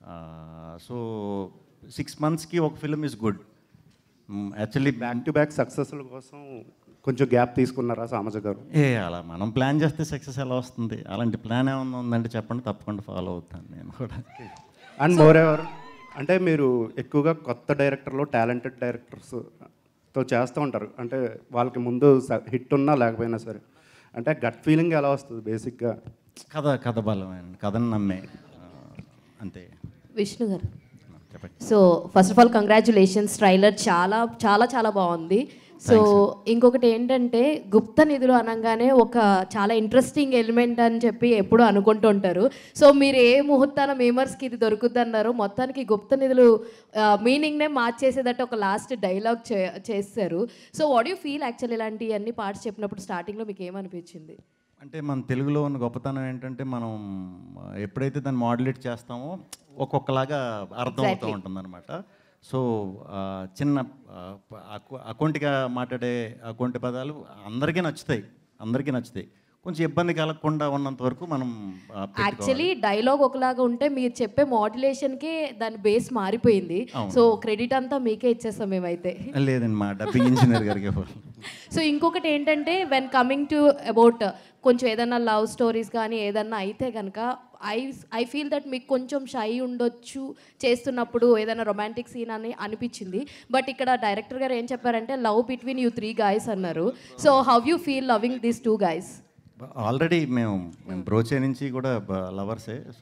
సో సిక్స్ మంత్స్కి ఒక film is good actually back to back సక్సెస్ల కోసం కొంచెం గ్యాప్ తీసుకున్నారా సామాజిక గారు ఏ అలా మనం ప్లాన్ చేస్తే సక్సెస్ ఎలా వస్తుంది అలాంటి ప్లాన్ ఏమన్నా ఉందంటే చెప్పండి తప్పకుండా ఫాలో అవుతాను నేను కూడా అండ్ మోర్ ఎవర్ అంటే మీరు ఎక్కువగా కొత్త డైరెక్టర్లో టాలెంటెడ్ డైరెక్టర్స్తో చేస్తూ ఉంటారు అంటే వాళ్ళకి ముందు హిట్ ఉన్నా లేకపోయినా సరే అంటే గట్ ఫీలింగ్ ఎలా వస్తుంది బేసిక్గా కథ కథ బలమైన కథను నమ్మే ఆ, అంతే విష్ణు గారు చెప్పండి so first of all congratulations trailer చాలా చాలా చాలా బాగుంది సో ఇంకొకటి ఏంటంటే గుప్త నిధులు అనగానే ఒక చాలా ఇంట్రెస్టింగ్ ఎలిమెంట్ అని చెప్పి ఎప్పుడు అనుకుంటూ ఉంటారు సో మీరు ఏ ముహూర్తాన మేమర్స్కి ఇది దొరుకుద్ది అన్నారు మొత్తానికి గుప్త నిధులు మీనింగ్నే మార్చేసేదట్టు ఒక లాస్ట్ డైలాగ్ చే చేస్తారు so what you feel actual ఇలాంటి అన్ని పార్ట్స్ చెప్పినప్పుడు స్టార్టింగ్లో మీకు ఏమనిపించింది అంటే మన తెలుగులో ఉన్న గొప్పతనం ఏంటంటే మనం ఎప్పుడైతే దాన్ని మాడ్యులేట్ చేస్తామో ఒక్కొక్కలాగా అర్థం అవుతూ Exactly. ఉంటుందన్నమాట సో ఆ, చిన్న ఆ, అకౌ- అకౌంట్గా మాట్లాడే అకౌంట్ పదాలు అందరికీ నచ్చుతాయి అందరికీ నచ్చుతాయి కొంచెం ఇబ్బంది కలగకుండా ఉన్నంత వరకు మనం ఆ, పెట్టుకోవాలి. యాక్చువల్లీ డైలాగ్ ఒకలాగా ఉంటే మీరు చెప్పే మాడ్యులేషన్కే దాని బేస్ మారిపోయింది అవును. సో క్రెడిట్ అంతా మీకే ఇచ్చేస్తాం మేమైతే లేదండి మా డబ్బింగ్ ఇంజనీర్ గారికి ఇవ్వాలి. సో ఇంకొకటి ఏంటంటే వెన్ కమింగ్ టు అబౌట్ కొంచెం ఏదన్నా లవ్ స్టోరీస్ కానీ ఏదన్నా అయితే కనుక ఐ ఐ ఫీల్ దట్ మీకు కొంచెం షై ఉండొచ్చు చేస్తున్నప్పుడు ఏదైనా రొమాంటిక్ సీన్ అని అనిపించింది బట్ ఇక్కడ డైరెక్టర్ గారు ఏం చెప్పారంటే love between you three guys అన్నారు so how you feel loving these two guys already మేము మేము బ్రోచే నుంచి కూడా లవర్సే సో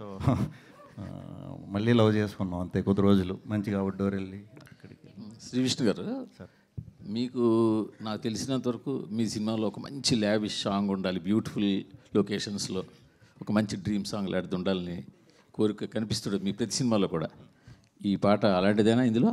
మళ్ళీ లవ్ చేసుకున్నాం అంతే కొద్ది రోజులు మంచిగా అవుట్డోర్ వెళ్ళి అక్కడికి శ్రీ విష్ణు గారు మీకు నాకు తెలిసినంత వరకు మీ సినిమాలో ఒక మంచి ల్యావిష్ సాంగ్ ఉండాలి బ్యూటిఫుల్ లొకేషన్స్లో ఒక మంచి డ్రీమ్ సాంగ్ లాంటిది ఉండాలని కోరిక కనిపిస్తుంది మీ ప్రతి సినిమాలో కూడా ఈ పాట అలాంటిదేనా ఇందులో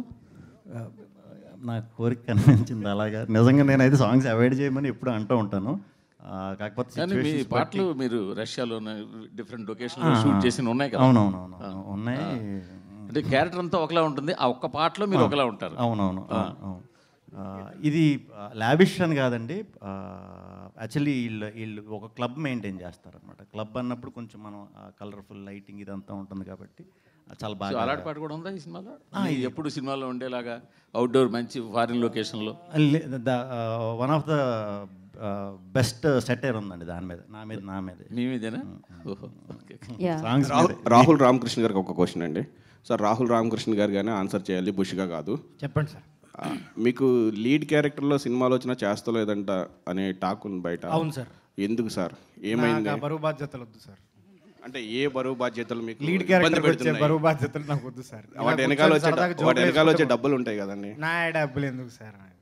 నా కోరిక కనిపించింది అలాగా నిజంగా నేనైతే సాంగ్స్ అవాయిడ్ చేయమని ఎప్పుడు అంటూ ఉంటాను ఆ, కాకపోతే కానీ మీ situations పాటలు బట్టి- మీరు రష్యాలో డిఫరెంట్ లొకేషన్లో ఆ, షూట్ చేసిన ఉన్నాయి కదా అవునవునవును. ఆ, ఉన్నాయి. ఆ. అంటే క్యారెక్టర్ అంతా ఒకలా ఉంటుంది ఆ ఒక్క పాటలో మీరు ఆ, ఒకలా ఉంటారు అవునవును ఆ. అవును, అవును. ఆ, ఇది లావిష్ అని కాదండి యాక్చువల్లీ వీళ్ళు వీళ్ళు ఒక క్లబ్ మెయింటైన్ చేస్తారనమాట క్లబ్ అన్నప్పుడు కొంచెం మనం కలర్ఫుల్ లైటింగ్ ఇదంతా ఉంటుంది కాబట్టి ఆ, చాలా సో బాగా అలాంటి పాట కూడా ఉందా ఈ సినిమాలో ఆ, ఇది ఎప్పుడు సినిమాలో ఉండేలాగా అవుట్డోర్ మంచి ఫారిన్ లొకేషన్లో one of the best satire ఉందండి దాని మీద నా మీద నా మీద మీ మీదేనా ఓహో ఓకే సాంగ్స్ రాహుల్ రాహుల్ రామకృష్ణ గారికి ఒక క్వశ్చన్ అండి సార్ రాహుల్ రామకృష్ణ గారు కానీ ఆన్సర్ చేయాలి బుష్గా కాదు చెప్పండి సార్ ఆ, మీకు లీడ్ క్యారెక్టర్లో సినిమాలో వచ్చినా చేస్తలేదంట అనే టాక్ ఉంది బయట అవును సార్. ఎందుకు సార్ ఏమైంది నాకు ఆ బరువు బాధ్యతలు వద్దు సార్ అంటే ఏ బరువు బాధ్యతలు మీకు లీడ్ ఇబ్బంది క్యారెక్టర్ వచ్చే పెడుతున్నాయి? బరువు బాధ్యతలు నాకు వద్దు సార్ ఇలా వాటి వెనకాల కూర్చొని వచ్చే సరదాగా డ- వాటి జోకులు వెనకాల వచ్చే వేసుకుంటే డబ్బులు ఉంటాయి కదండి నా డబ్బులు ఎందుకు సార్ నాకు?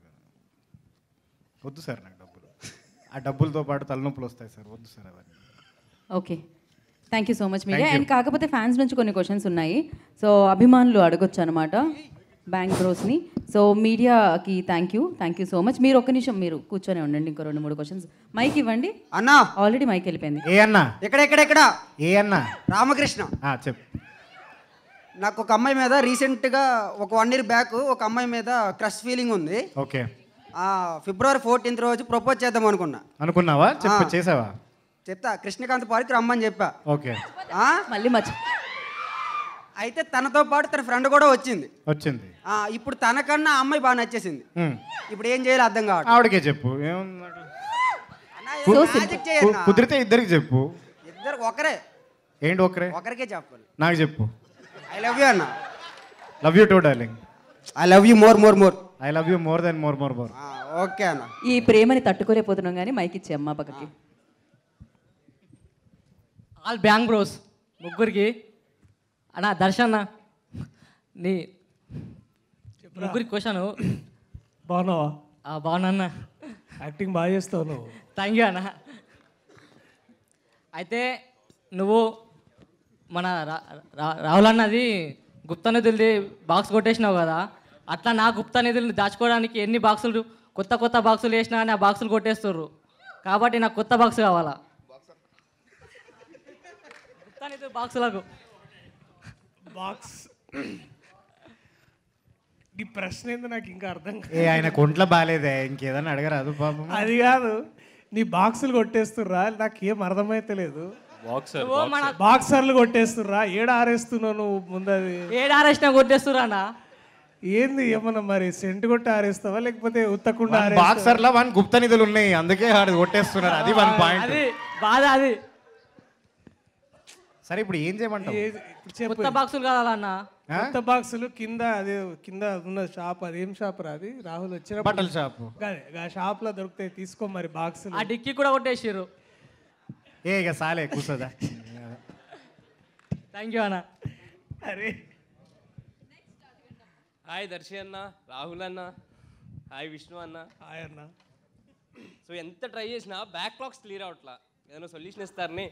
వద్దు సార్ నాకు డబ్బులు ఆ డబ్బులతో పాటు తలనొప్పులు వస్తాయి సార్ వద్దు సార్ అవన్నీ okay thank you so much media Thank you. And కాకపోతే ఫ్యాన్స్ నుంచి కొన్ని క్వశ్చన్స్ ఉన్నాయి సో అభిమానులు అడగొచ్చు అనమాట బ్యాంక్ బ్రోస్ని సో మీడియాకి thank you thank you so much మీరు ఒక్క నిమిషం మీరు కూర్చొని ఉండండి ఇంకో రెండు మూడు క్వశ్చన్స్ మైక్ ఇవ్వండి అన్నా ఆల్రెడీ మైక్ వెళ్ళిపోయింది ఏ అన్నా ఎక్కడ ఎక్కడ ఎక్కడ ఏ అన్నా రామకృష్ణ ఆ, చెప్పు నాకు ఒక అమ్మాయి మీద రీసెంట్గా ఒక వన్ ఇయర్ బ్యాక్ ఒక అమ్మాయి మీద క్రష్ ఫీలింగ్ ఉంది ఓకే ఆ, ఫిబ్రవరి ఫోర్టీన్త్ రోజు ప్రపోజ్ చేద్దాం అనుకున్నా అనుకున్నావా చెప్పు ఆ. చేసావా చెప్తా కృష్ణకాంత్ పార్క్ రమ్మని చెప్పా ఓకే ఆ? మళ్ళీ మర్చి అయితే తనతో పాటు తన ఫ్రెండ్ కూడా వచ్చింది వచ్చింది ఆ, ఇప్పుడు తనకన్నా ఆ అమ్మాయి బాగా నచ్చేసింది ఉమ్. ఇప్పుడు ఏం చేయాలో అర్థం కావట్లేదు ఆవిడకే చెప్పు ఏముంది అన్నా, ఏదో magic చేయన్నా. కు- కుదిరితే ఇద్దరికి చెప్పు ఇద్దరు ఒకరే ఏంటి ఒకరే ఒకరికే చెప్పాలి నాకు చెప్పు ఐ లవ్ యూ అన్న love you too darling I love you more more more I love you more than more more more okay అన్న ఈ ప్రేమని తట్టుకోలేకపోతున్నాం కానీ మైక్ ఇచ్చే అమ్మ పక్కకి ఆల్ బ్యాంగ్ బ్రోస్ ముగ్గురికి అన్న దర్శన్ నీ ముగ్గురికి క్వశ్చన్ బాగున్నావా బాగున్నా యాక్టింగ్ బాగా చేస్తావు నువ్వు థ్యాంక్ యూ అన్న అయితే నువ్వు మన రా- రా- రాహుల్ అన్నది గుప్త నిధులది బాక్స్ కొట్టేసినావు కదా అట్లా నా గుప్త నిధులను దాచుకోవడానికి ఎన్ని బాక్సులు కొత్త కొత్త బాక్సులు వేసినా కానీ ఆ బాక్సులు కొట్టేస్తుర్రు కాబట్టి నాకు కొత్త బాక్స్ కావాలా గుప్త నిధుల బాక్సులకు బాక్స్ ఈ ప్రశ్న ఏందో నాకు ఇంకా అర్థం కాదు. ఏ ఆయన కొంట్లో బాగాలేదే ఇంకేదన్నా అడగరాదు పాపం అది కాదు నీ బాక్సులు కొట్టేస్తుర్రా నాకు ఏం అర్థమైతే లేదు బాక్సర్ నువ్వు మన- బాక్సర్లు కొట్టేస్తుర్రా ఏడ ఆరేస్తున్నావు నువ్వు ముందది ఏడు ఆరేసినా కొట్టేస్తుర్రా అన్న ఏంది ఏమన్నా మరి సెంటు కొట్టి ఆరేస్తావా లేకపోతే ఉత్తకుండా ఆరేస్తావా? బాక్సర్లో వన్ గుప్త నిధులు ఉన్నాయి అందుకే ఆడు కొట్టేస్తున్నారు అది వన్ పాయింట్ అది బాధ అది సరే ఇప్పుడు ఏం చేయమంటావు ఏది- ఇప్పుడు చెప్పు. కొత్త బాక్సులు కావాలన్నా కొత్త బాక్సులు కింద అదే కింద ఉన్న షాప్ అది ఏం షాప్ రా అది రాహుల్ వచ్చిన బట్టల షాపు. ఆ షాప్ లో దొరుకుతాయి తీసుకో మరి బాక్సులు ఆ డిక్కీ కూడా కొట్టేసిర్రు ఏ ఇక సాలే కూర్చోదా థ్యాంక్ యూ అన్న అరే హాయ్ దర్శి అన్న రాహుల్ అన్న హాయ్ విష్ణు అన్న హాయ్ అన్న సో ఎంత ట్రై చేసినా బ్యాక్లాగ్స్ క్లియర్ అవట్లా ఏదైనా సొల్యూషన్ ఇస్తారని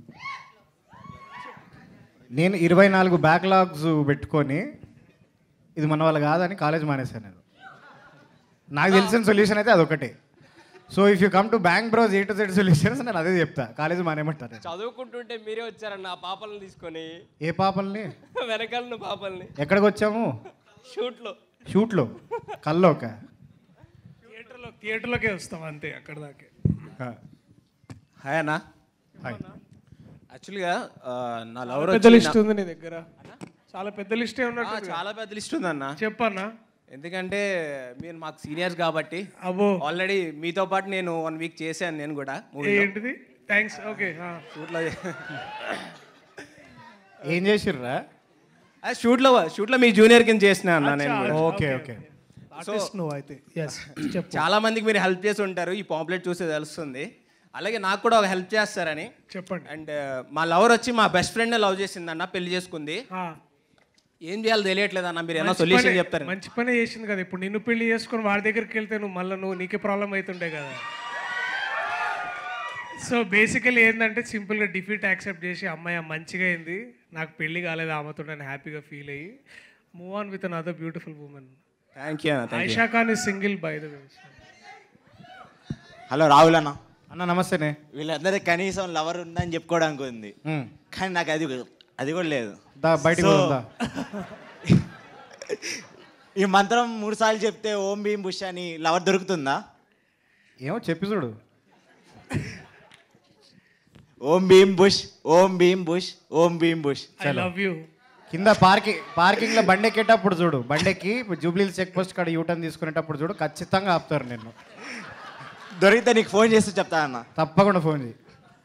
నేను ఇరవై నాలుగు బ్యాక్లాగ్స్ పెట్టుకొని ఇది మన వాళ్ళు కాదని కాలేజ్ మానేశాను నేను నాకు తెలిసిన సొల్యూషన్ అయితే అదొకటే so if you come to bank bros A to Z solutions నేను అదే చెప్తా కాలేజ్ మానేమంటారు చదువుకుంటుంటే మీరే వచ్చారన్న ఆ పాపలను తీసుకొని ఏ పాపల్ని వెనకాలను పాపల్ని ఎక్కడికి వచ్చాము షూట్లో షూట్లో కల్లోక థియేటర్లో థియేటర్లోకే వస్తాం అంతే అక్కడ దాకే హాయ్ అన్న హాయ్ యాక్చువల్గా ఆ, నా లవర్ పెద్ద వచ్చి లిస్ట్ నా- ఉంది నీ దగ్గర చాలా పెద్ద లిస్టే ఆ, ఉన్నట్టు చాలా పెద్ద లిస్ట్ ఉందన్న చెప్పన్నా ఎందుకంటే మీరు మాకు సీనియర్స్ కాబట్టి అబ్బో. ఆల్రెడీ మీతో పాటు నేను వన్ వీక్ చేశాను నేను కూడా ఏంటిది థ్యాంక్స్ ఓకే షూట్లో ఏం చేసిర్రా షూట్లో షూట్లో మీ జూనియర్ కింద చేసిన అన్న నేను కూడా. ఓకే ఓకే ఆర్టిస్ట్ నువ్వు అయితే ఎస్ చెప్పు చాలా మందికి మీరు హెల్ప్ చేసి ఉంటారు ఈ పాంప్లెట్ చూస్తే తెలుస్తుంది అలాగే నాకు కూడా ఒక హెల్ప్ చేస్తారని చెప్పండి అండ్ మా లవర్ వచ్చి మా బెస్ట్ ఫ్రెండ్ లవ్ చేసింది అన్న పెళ్లి చేసుకుంది ఆ. ఏం చేయాలో తెలియట్లేదు అన్న మీరు ఏమైనా మంచి సొల్యూషన్ పనే- చెప్తారు మంచి పనే చేసింది కదా ఇప్పుడు నిన్ను పెళ్లి చేసుకొని వాడి దగ్గరికి వెళ్తే నువ్వు మళ్ళీ నువ్వు నీకే ప్రాబ్లం అవుతుండే కదా సో బేసికలీ ఏంటంటే సింపుల్గా డిఫీట్ యాక్సెప్ట్ చేసి అమ్మాయి మంచిగా అయింది నాకు పెళ్లి కాలేదు ఆమెతో నేను హ్యాపీగా ఫీల్ అయ్యి move on with another beautiful women thank you అన్న thank you Aisha Khan is single by the way hello Rahul అన్న అన్న నమస్తేనే వీళ్ళందరికీ కనీసం లవర్ ఉందని చెప్పుకోవడానికి ఉంది మ్మ్. కానీ నాకు అది అది కూడా లేదు దా బయటికి So, పోదాం, దా. ఈ మంత్రం మూడు సార్లు చెప్తే ఓం భీం బుష్ అని లవర్ దొరుకుతుందా ఏమో చెప్పి చూడు Om Bheem Bush Om Bheem Bush Om Bheem Bush I love you కింద పార్కింగ్ పార్కింగ్ లో బండి ఎక్కేటప్పుడు చూడు బండెక్కి జూబ్లీస్ చెక్ పోస్ట్ కాడ యూటర్న్ తీసుకునేటప్పుడు చూడు ఖచ్చితంగా ఆపుతారు నిన్ను దొరికితే నీకు ఫోన్ చేసి చెప్తా అన్న తప్పకుండా ఫోన్ చేయి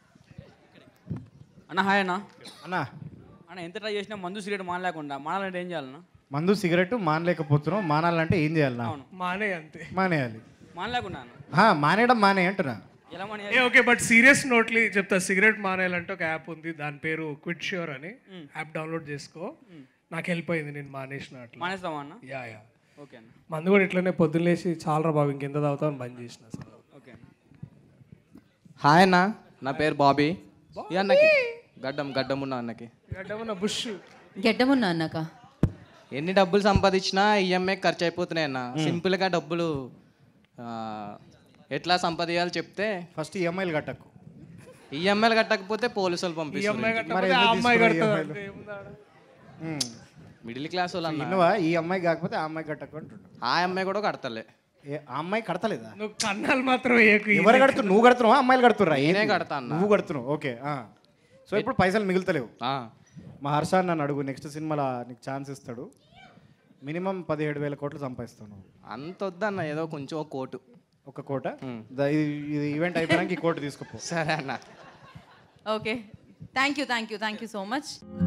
అన్న హాయ్ అన్న అన్న అన్న ఎంత ట్రై చేసినా మందు సిగరెట్ మానలేకుండా మానాలంటే ఏం చేయాలన్నా మందు సిగరెట్ మానలేకపోతున్నాం మానాలంటే ఏం చేయాలన్నా మానే అంతే మానేయాలి మానలేకుండా అన్న. ఆ, మానేయడం మానే అంటున్నా ఎలా మానే ఏ ఓకే బట్ సీరియస్ నోట్లీ చెప్తా సిగరెట్ మానేయాలంటే ఒక యాప్ ఉంది దాని పేరు క్విట్ ష్యూర్ అని యాప్ డౌన్లోడ్ చేసుకో నాకు హెల్ప్ అయింది నేను మానేసిన అట్లా మానేస్తావా అన్న యా యా ఓకే అన్న మందు కూడా ఇట్లనే పొద్దున్న లేచి చాలా బాబు ఇంకెంత తాగుతామని బంద్ చేసిన అసలు ఓకే అన్న హాయ్ అన్న నా పేరు బాబీ ఈ అన్నకి గడ్డం గడ్డం ఉన్న అన్నకి గడ్డమన్న బుష్ గెడ్డమున్నా అన్నాక ఎన్ని డబ్బులు సంపాదించినా ఈఎంఐ ఖర్చు అయిపోతున్నాయి అన్న సింపుల్గా డబ్బులు ఆ, ఎట్లా సంపాదించాలో చెప్తే ఫస్ట్ ఈఎంఐలు కట్టకు ఈఎంఐలు కట్టకపోతే పోలీసులు ఈఎంఐ పంపిస్తారు కట్టకపోతే ఆ అమ్మాయి కడుతుంది అంతే, ఏముంది ఆడ? మిడిల్ క్లాస్ వాళ్ళు అన్న ఇన్నోవా ఈ అమ్మాయి కాకపోతే ఆ అమ్మాయి కట్టకు అంటుండు ఆ అమ్మాయి కూడా కడతలే ఏ ఆ అమ్మాయి కడతలేదా నువ్వు కన్నాలు మాత్రం వేయకు, ఈ ఎవరు లెక్క. కడుతు నువ్వు కడుతున్నావా అమ్మాయిలు కడుతుర్రా నేనే ఏంటి? కడతా అన్న. నువ్వు కడుతున్నావు ఓకే సో ఇప్పుడు పైసలు మిగులుతలేవు మా హర్ష నన్ను అడుగు నెక్స్ట్ సినిమాలో నీకు ఛాన్స్ ఇస్తాడు మినిమం పదిహేడు వేల కోట్లు సంపాదిస్తావు నువ్వు అంత వద్దన్న ఏదో కొంచెం ఒక కోటు ఒక కోట ద- ఇది ఇది ఈవెంట్ అయిపోయాక ఈ కోట్ తీసుకుపో సరే అన్న okay thank you thank you thank you so much